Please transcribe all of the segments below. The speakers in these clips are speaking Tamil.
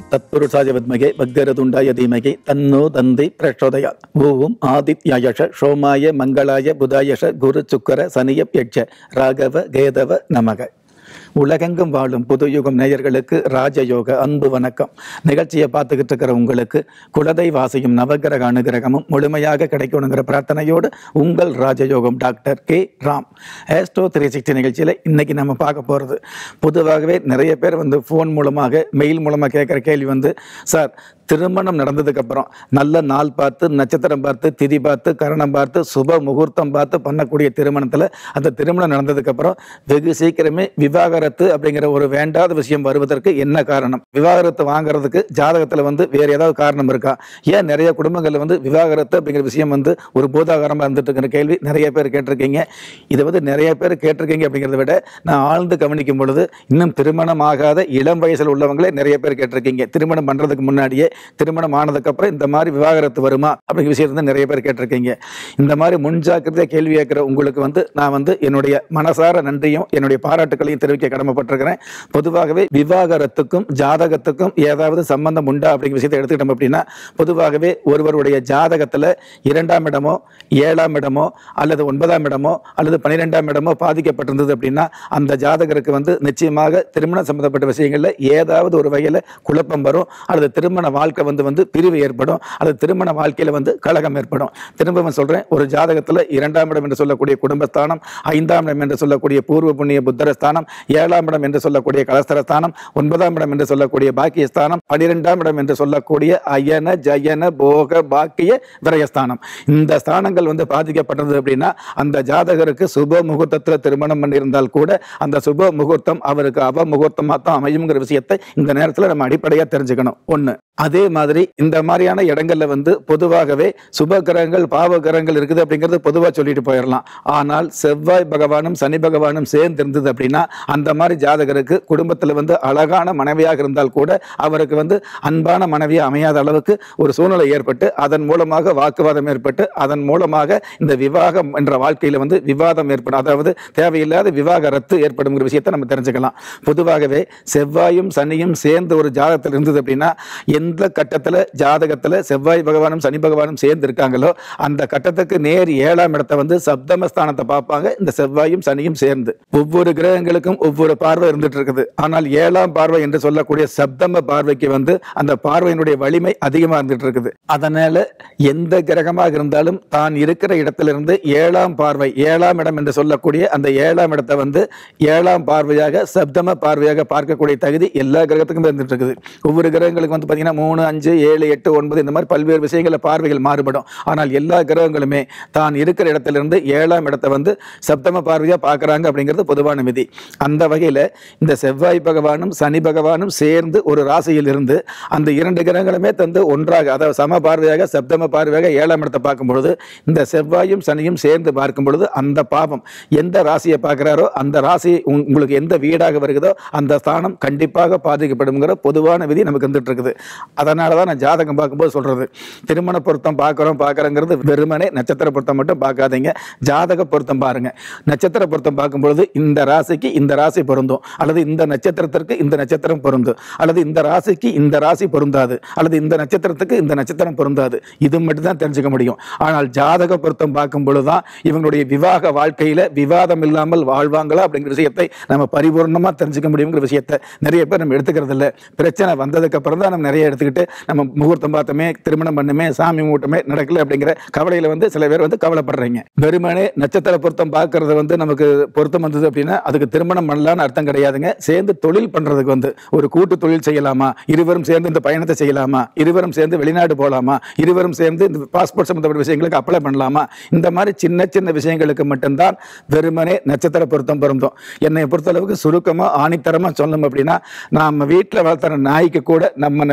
தத்புருஷாய வித்மகே பக்தரதுண்டாய தீமகி தன்னோ தந்தி பிரச்சோதயா ஓம் ஆதித்யாயஷ சோமாய மங்களாய புதாயஷ குரு சுக்கர சனியப்யட்ச ராகவ கேதவ நமக உலகெங்கும் வாழும் புதுயுகம் நேயர்களுக்கு ராஜயோக அன்பு வணக்கம் நிகழ்ச்சியை பார்த்துக்கிட்டு இருக்கிற உங்களுக்கு குலதை வாசியும் நவகிரக அனுகிரகமும் முழுமையாக கிடைக்கணுங்கிற பிரார்த்தனையோடு உங்கள் ராஜயோகம் doctor K Ram astro three sixty நிகழ்ச்சியில் இன்னைக்கு நம்ம பார்க்க போகிறது பொதுவாகவே நிறைய பேர் வந்து ஃபோன் மூலமாக மெயில் மூலமாக கேட்குற கேள்வி வந்து சார் திருமணம் நடந்ததுக்கப்புறம் நல்ல நாள் பார்த்து நட்சத்திரம் பார்த்து திதி பார்த்து கரணம் பார்த்து சுப முகூர்த்தம் பார்த்து பண்ணக்கூடிய திருமணத்தில் அந்த திருமணம் நடந்ததுக்கப்புறம் வெகு சீக்கிரமே விவாகரத்து அப்படிங்கிற ஒரு வேண்டாத விஷயம் வருவதற்கு என்ன காரணம் விவாகரத்து வாங்குறதுக்கு ஜாதகத்தில் வந்து வேறு ஏதாவது காரணம் இருக்கா ஏன் நிறைய குடும்பங்களில் வந்து விவாகரத்து அப்படிங்கிற விஷயம் வந்து ஒரு பூதாகாரமாக இருந்துட்டு இருக்கிற கேள்வி நிறைய பேர் கேட்டிருக்கீங்க இதை வந்து நிறைய பேர் கேட்டிருக்கீங்க அப்படிங்கிறத விட நான் ஆழ்ந்து கவனிக்கும் பொழுது இன்னும் திருமணம் ஆகாத இளம் வயசில் உள்ளவங்களே நிறைய பேர் கேட்டிருக்கீங்க திருமணம் பண்ணுறதுக்கு முன்னாடியே திருமணம் ஆனதுக்கப்புறம் இந்த மாதிரி விவாகரத்து வருமா அப்படிங்கிற விஷயத்தை வந்து நிறைய பேர் கேட்டிருக்கீங்க இந்த மாதிரி முன்ஜாக்கிரதையாக கேள்வி கேட்குற உங்களுக்கு வந்து நான் வந்து என்னுடைய மனசார நன்றியும் என்னுடைய பாராட்டுக்களையும் தெரிவிக்க கடமைப்பட்டிருக்கிறேன் பொதுவாகவே விவாகரத்துக்கும் ஜாதகத்துக்கும் ஏதாவது சம்பந்தம் உண்டா அப்படிங்கிற விஷயத்தை எடுத்துக்கிட்டோம் அப்படின்னா பொதுவாகவே ஒருவருடைய ஜாதகத்தில் இரண்டாம் இடமோ ஏழாம் இடமோ அல்லது ஒன்பதாம் இடமோ அல்லது பன்னிரெண்டாம் இடமோ பாதிக்கப்பட்டிருந்தது அப்படின்னா அந்த ஜாதகருக்கு வந்து நிச்சயமாக திருமணம் சம்பந்தப்பட்ட விஷயங்களில் ஏதாவது ஒரு வகையில் குழப்பம் வரும் அல்லது திருமண வாழ்க்கை வந்து வந்து பிரிவு ஏற்படும் அல்லது திருமண வாழ்க்கையில் வந்து கலகம் ஏற்படும் திரும்பவும் சொல்கிறேன் ஒரு ஜாதகத்தில் இரண்டாம் இடம் என்று சொல்லக்கூடிய குடும்பஸ்தானம் ஐந்தாம் இடம் என்று சொல்லக்கூடிய பூர்வ புண்ணிய புத்தரஸ்தானம் ஏழாம் இடம் என்று சொல்லக்கூடிய கலஸ்தரஸ்தானம் ஒன்பதாம் இடம் என்று சொல்லக்கூடிய பாக்கியஸ்தானம் பனிரெண்டாம் இடம் என்று சொல்லக்கூடிய அயன ஜயன போக பாக்கிய விரயஸ்தானம் இந்த ஸ்தானங்கள் வந்து பாதிக்கப்பட்டது அப்படின்னா அந்த ஜாதகருக்கு சுப முகூர்த்தத்தில் திருமணம் பண்ணியிருந்தால் கூட அந்த சுப முகூர்த்தம் அவருக்கு அவ முகூர்த்தமாக தான் அமையுங்கிற விஷயத்தை இந்த நேரத்தில் நம்ம அடிப்படையாக தெரிஞ்சுக்கணும் ஒன்று அதே மாதிரி இந்த மாதிரியான இடங்கள்ல வந்து பொதுவாகவே சுப கிரகங்கள் பாவ கிரகங்கள் இருக்குது அப்படிங்கிறது பொதுவாக சொல்லிட்டு போயிடலாம் ஆனால் செவ்வாய் பகவானும் சனி பகவானும் சேர்ந்து இருந்தது அப்படின்னா அந்த மாதிரி ஜாதகருக்கு குடும்பத்தில் வந்து அழகான மனைவியாக இருந்தால் கூட அவருக்கு வந்து அன்பான மனைவியாக அமையாத அளவுக்கு ஒரு சூழ்நிலை ஏற்பட்டு அதன் மூலமாக வாக்குவாதம் ஏற்பட்டு அதன் மூலமாக இந்த விவாகம் என்ற வாழ்க்கையில் வந்து விவாதம் ஏற்படும் அதாவது தேவையில்லாத விவாகரத்து ஏற்படுங்கிற விஷயத்தை நம்ம தெரிஞ்சுக்கலாம் பொதுவாகவே செவ்வாயும் சனியும் சேர்ந்து ஒரு ஜாதகத்தில் இருந்தது அப்படின்னா எந்த கட்டத்தில் ஜாதகத்தில் செவ்வாய் பகவானும் சனி பகவானும் சேர்ந்து இருக்காங்களோ அந்த கட்டத்துக்கு நேர் ஏழாம் இடத்தை வந்து சப்தமஸ்தானத்தை பார்ப்பாங்க இந்த செவ்வாயும் சனியும் சேர்ந்து ஒவ்வொரு கிரகங்களுக்கும் ஒவ்வொரு பார்வை இருந்துட்டு இருக்குது ஆனால் ஏழாம் பார்வை என்று சொல்லக்கூடிய சப்தம பார்வைக்கு வந்து அந்த பார்வையினுடைய வலிமை அதிகமாக இருந்துட்டு இருக்குது அதனால எந்த கிரகமாக இருந்தாலும் தான் இருக்கிற இடத்திலிருந்து ஏழாம் பார்வை ஏழாம் இடம் என்று சொல்லக்கூடிய அந்த ஏழாம் இடத்தை வந்து ஏழாம் பார்வையாக சப்தம பார்வையாக பார்க்கக்கூடிய தகுதி எல்லா கிரகத்துக்கும் இருந்துட்டு இருக்குது ஒவ்வொரு கிரகங்களுக்கு வந்து பார்த்தீங்கன்னா மூணு அஞ்சு ஏழு எட்டு ஒன்பது இந்த மாதிரி பல்வேறு விஷயங்களில் பார்வைகள் மாறுபடும் ஆனால் எல்லா கிரகங்களுமே தான் இருக்கிற இடத்திலிருந்து ஏழாம் இடத்தை வந்து சப்தம பார்வையாக பார்க்குறாங்க அப்படிங்கிறது பொதுவான விதி அந்த வகையில் இந்த செவ்வாய் பகவானும் சனி பகவானும் சேர்ந்து ஒரு ராசியில் இருந்து அந்த இரண்டு கிரகங்களுமே தந்து ஒன்றாக அதாவது சம பார்வையாக சப்தம பார்வையாக ஏழாம் இடத்தை பார்க்கும் பொழுது இந்த செவ்வாயும் சனியும் சேர்ந்து பார்க்கும் பொழுது அந்த பாவம் எந்த ராசியை பார்க்குறாரோ அந்த ராசி உங்- உங்களுக்கு எந்த வீடாக வருகிறதோ அந்த ஸ்தானம் கண்டிப்பாக பாதிக்கப்படுங்கிற பொதுவான விதி நமக்கு வந்துட்டு இருக்குது அதனால தான் நான் ஜாதகம் பார்க்கும்போது சொல்கிறது திருமண பொருத்தம் பார்க்குறோம் பார்க்குறோங்கிறது வெறுமனே நட்சத்திர பொருத்தம் மட்டும் பார்க்காதீங்க ஜாதக பொருத்தம் பாருங்க நட்சத்திர பொருத்தம் பார்க்கும்பொழுது இந்த ராசிக்கு இந்த ராசி பொருந்தும் அல்லது இந்த நட்சத்திரத்திற்கு இந்த நட்சத்திரம் பொருந்தும் அல்லது இந்த ராசிக்கு இந்த ராசி பொருந்தாது அல்லது இந்த நட்சத்திரத்துக்கு இந்த நட்சத்திரம் பொருந்தாது இது மட்டும் தான் தெரிஞ்சுக்க முடியும் ஆனால் ஜாதக பொருத்தம் பார்க்கும் பொழுது தான் இவங்களுடைய விவாக வாழ்க்கையில விவாதம் இல்லாமல் வாழ்வாங்களா அப்படிங்கிற விஷயத்தை நம்ம பரிபூர்ணமா தெரிஞ்சுக்க முடியுங்கிற விஷயத்தை நிறைய பேர் நம்ம எடுத்துக்கிறது இல்லை பிரச்சனை வந்ததுக்கு அப்புறம் தான் நம்ம நிறைய எடுத்துக்கிட்டு நம்ம முகூர்த்தம் பார்த்தோமே திருமணம் பண்ணுமே சாமி மூட்டமே நடக்கல அப்படிங்கிற கவலையில வந்து சில பேர் வந்து கவலைப்படுறீங்க வெறுமனே நட்சத்திர பொருத்தம் பார்க்கறது வந்து நமக்கு பொருத்தம் வந்தது அப்படின்னா அதுக்கு திருமணம் பண்ணலாம்னு அர்த்தம் கிடையாதுங்க சேர்ந்து தொழில் பண்றதுக்கு வந்து ஒரு கூட்டு தொழில் செய்யலாமா இருவரும் சேர்ந்து இந்த பயணத்தை செய்யலாமா இருவரும் சேர்ந்து வெளிநாடு போகலாமா இருவரும் சேர்ந்து இந்த பாஸ்போர்ட் சம்பந்தப்பட்ட விஷயங்களுக்கு அப்ளை பண்ணலாமா இந்த மாதிரி சின்ன சின்ன விஷயங்களுக்கு மட்டும்தான் வெறுமனே நட்சத்திர பொருத்தம் பொருந்தும் என்னை பொறுத்தளவுக்கு சுருக்கமாக ஆணித்தரமாக சொல்லணும் அப்படின்னா நம்ம வீட்டில் வளர்த்துற நாய்க்கு கூட நம்ம நட்சத்திரமும்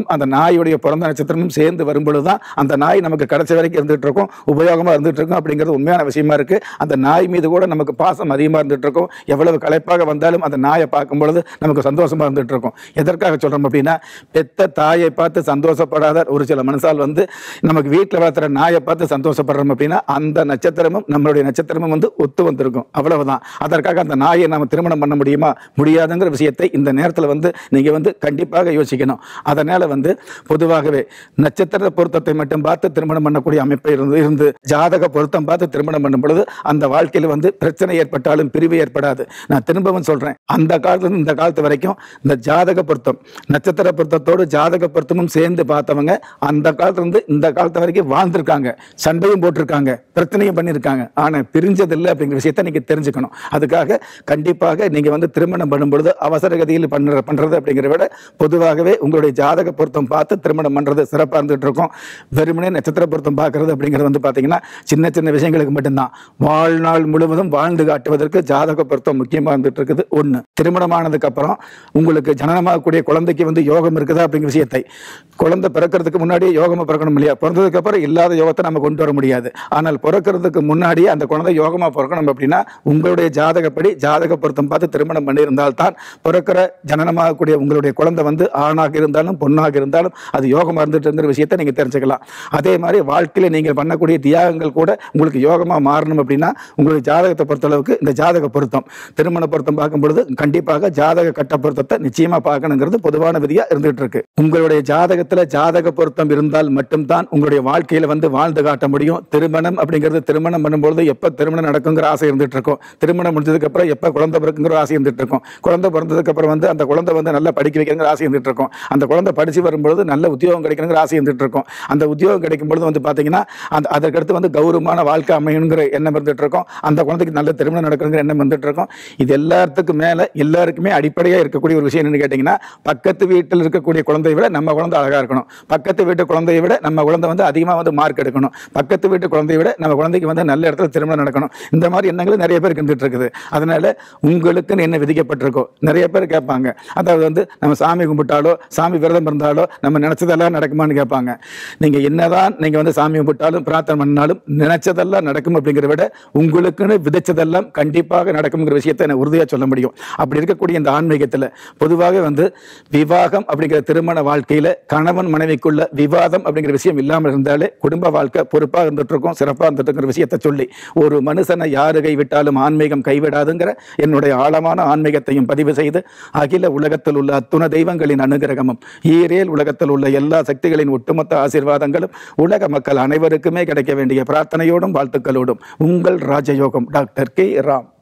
அந்த நாயுடைய பிறந்த நட்சத்திரமும் சேர்ந்து வரும்பொழுது தான் அந்த நாய் நமக்கு கடைசி வரைக்கும் இருந்துட்டு இருக்கும் உபயோகமாக இருந்துட்டு இருக்கும் அப்படிங்கிறது உண்மையான விஷயமா இருக்கு அந்த நாய் மீது கூட நமக்கு பாசம் அதிகமாக இருந்துட்டு இருக்கும் எவ்வளவு களைப்பாக வந்தாலும் அந்த நாயை பார்க்கும் பொழுது நமக்கு சந்தோஷமா இருந்துட்டு இருக்கும் எதற்காக சொல்றோம் அப்படின்னா பெத்த தாயை பார்த்து சந்தோஷப்படாத ஒரு சில மனுஷால் வந்து நமக்கு வீட்டில் வளர்த்துற நாயை பார்த்து சந்தோஷப்படுறோம் அப்படின்னா அந்த நட்சத்திரமும் நம்மளுடைய நட்சத்திரமும் வந்து ஒத்து வந்திருக்கும் அவ்வளவுதான் அதற்காக அந்த நாயை நம்ம திருமணம் பண்ண முடியுமா முடியாதுங்கிற விஷயத்தை இந்த நேரத்தில் வந்து நீங்க வந்து கண்டிப்பாக யோசிக்கணும் அதனால வந்து பொதுவாகவே நட்சத்திர பொருத்தத்தை மட்டும் பார்த்து திருமணம் பண்ணக்கூடிய அமைப்பு இருந்து இருந்து ஜாதக பொருத்தம் பார்த்து திருமணம் பண்ணும் பொழுது அந்த வாழ்க்கையில் வந்து பிரச்சனை ஏற்பட்டாலும் பிரிவு ஏற்படாது நான் திரும்பவும் சொல்றேன் அந்த காலத்துல இருந்து இந்த காலத்து வரைக்கும் இந்த ஜாதக பொருத்தம் நட்சத்திர பொருத்தத்தோடு ஜாதக பொருத்தமும் சேர்ந்து பார்த்தவங்க அந்த காலத்துல இருந்து இந்த காலத்து வரைக்கும் வாழ்ந்திருக்காங்க சண்டையும் போட்டிருக்காங்க பிரச்சனையும் பண்ணியிருக்காங்க ஆனா பிரிஞ்சதில்லை அப்படிங்கிற விஷயத்தை நீங்க தெரிஞ்சுக்கணும் அதுக்காக கண்டிப்பாக நீங்க வந்து திருமணம் பண்ணும் பொழுது அவசர கதியில் பண்ணுற பண்றது அப்படிங்கிறத விட பொதுவாகவே உங்களுடைய ஜாதக பொருத்தம் பார்த்து திருமணம் பண்றது சிறப்பாக இருந்துட்டு இருக்கும் வெறுமனே நட்சத்திர பொருத்தம் பார்க்கறது அப்படிங்கிறது வந்து பார்த்தீங்கன்னா சின்ன சின்ன விஷயங்களுக்கு மட்டும்தான் வாழ்நாள் முழுவதும் வாழ்ந்து காட்டுவதற்கு ஜாதக பொருத்தம் முக்கியமாக இருந்துட்டு இருக்குது ஒன்று திருமணமானதுக்கு அப்புறம் உங்களுக்கு ஜனனமாகக்கூடிய குழந்தைக்கு வந்து யோகம் இருக்குதா அப்படிங்கிற விஷயத்தை குழந்தை பிறக்கிறதுக்கு முன்னாடியே யோகமா பிறக்கணும் இல்லையா பிறந்ததுக்கு அப்புறம் இல்லாத யோகத்தை நம்ம கொண்டு வர முடியாது ஆனால் பிறக்கிறதுக்கு முன்னாடியே அந்த குழந்தை யோகமா பிறக்கணும் அப்படின்னா உங்களுடைய ஜாதகப்படி ஜாதக பொருத்தம் பார்த்து திருமணம் பண்ணியிருந்தால் தான் பிறக்கிற ஜனனமாகக்கூடிய உங்களுடைய குழந்தை வந்து ஆணாக இருந்தாலும் பொண்ணாக இருந்தாலும் அது யோகமா இருந்துட்டுங்கிற விஷயத்தை நீங்க தெரிஞ்சுக்கலாம் அதே மாதிரி வாழ்க்கையில நீங்கள் பண்ணக்கூடிய தியாகங்கள் கூட உங்களுக்கு யோகமா மாறணும் அப்படின்னா உங்களுடைய ஜாதகத்தை பொறுத்தளவுக்கு இந்த ஜாதக பொருத்தம் திருமண பொருத்தம் பார்க்கும் பொழுது கண்டிப்பாக ஜாதக கட்ட பொருத்தத்தை நிச்சயமா பார்க்கணுங்கிறது பொதுவான விதியா இருந்துட்டு இருக்கு உங்களுடைய ஜாதகத்துல ஜாதக பொருத்தம் இருந்தால் மட்டும்தான் உங்களுடைய வாழ்க்கையில வந்து வாழ்ந்து காட்ட முடியும் திருமணம் அப்படிங்கிறது திருமணம் பண்ணும்பொழுது எப்ப திருமணம் நடக்குங்கிற ஆசை இருந்துட்டு இருக்கும் திருமணம் முடிஞ்சதுக்கு அப்புறம் எப்ப குழந்தை பிறக்குங்கிற ஆசை இருந்துட்டு இருக்கும் குழந்தை பிறந்ததுக்கு அப்புறம் வந்து அந்த குழந்தை வந்து நல்லா படிக்க வைக்கணுங்கிற ஆசை இருந்துட்டு இருக்கும் அந்த குழந்தை படிச்சு வரும்பொழுது நல்ல உத்தியோகம் கிடைக்கணுங்கிற ஆசை இருந்துட்டு இருக்கும் அந்த உத்தியோகம் கிடைக்கும் பொழுது வந்து பாத்தீங்கன்னா அந்த அதற்கடுத்து வந்து கௌரவமான வாழ்க்கை அமையணுங்கிற எண்ணம் இருந்துட்டு இருக்கும் அந்த குழந்தைக்கு நல்ல திருமணம் நடக்கணுங்கிற எண்ணம் வந்துட்டு இருக்கும் இது எல்லாத்துக்கும் மேல எல்லாருக்குமே அடிப்படையா இருக்கக்கூடிய ஒரு விஷயம் என்னன்னு கேட்டீங்கன்னா பக்கத்து வீட்டில் இருக்கக்கூடிய குழந்தையை விட நம்ம குழந்தை அழகா இருக்கணும் பக்கத்து வீட்டு குழந்தையை விட நம்ம குழந்தை வந்து அதிகமா வந்து மார்க் எடுக்கணும் பக்கத்து வீட்டு குழந்தையை விட நம்ம குழந்தைக்கு வந்து நல்ல இடத்துல திருமணம் நடக்கணும் இந்த மாதிரி எண்ணங்கள் நிறைய பேருக்கு இருந்துட்டு இருக்குது அதனால உங்களுக்குன்னு என்ன விதிக்கப்பட்டிருக்கோ நிறைய பேர் கேட்பாங்க அதாவது வந்து நம்ம சாமி கும்பிட்டாலோ சாமி விரதம் இருந்தாலோ நம்ம நினைச்சதெல்லாம் நடக்குமான்னு கேட்பாங்க நீங்க என்னதான் நீங்க வந்து சாமி கும்பிட்டாலும் பிரார்த்தனை பண்ணாலும் நினைச்சதெல்லாம் நடக்கும் அப்படிங்கிறத விட உங்களுக்குன்னு விதைச்சதெல்லாம் கண்டிப்பாக நடக்குங்கிற விஷயத்தை எனக்கு உறுதியா சொல்ல முடியும் அப்படி இருக்கக்கூடிய இந்த ஆன்மீகத்துல பொதுவாக வந்து விவாகம் அப்படிங்கிற திருமண வாழ்க்கையில கணவன் மனைவிக்குள்ள விவாதம் அப்படிங்கிற விஷயம் இல்லாமல் இருந்தாலே குடும்ப வாழ்க்கை பொறுப்பாக இருந்துட்டு இருக்கும் சிறப்பாக இருந்துட்டு இருக்கிற விஷயத்தை சொல்லி ஒரு மனுஷனை யாரு கைவிட்டாலும் ஆன்மீகம் கைவிடாதுங்கிற என்னுடைய ஆழமான ஆன்மீகத்தையும் பதிவு செய்து அகில உலகத்தில் உள்ள அத்துண தெய்வங்களின் அனுகிரகமும் ஈரேல் உலகத்தில் உள்ள எல்லா சக்திகளின் ஒட்டுமொத்த ஆசீர்வாதங்களும் உலக மக்கள் அனைவருக்குமே கிடைக்க வேண்டிய பிரார்த்தனையோடும் வாழ்த்துக்களோடும் உங்கள் ராஜயோகம் டாக்டர் கே ராம்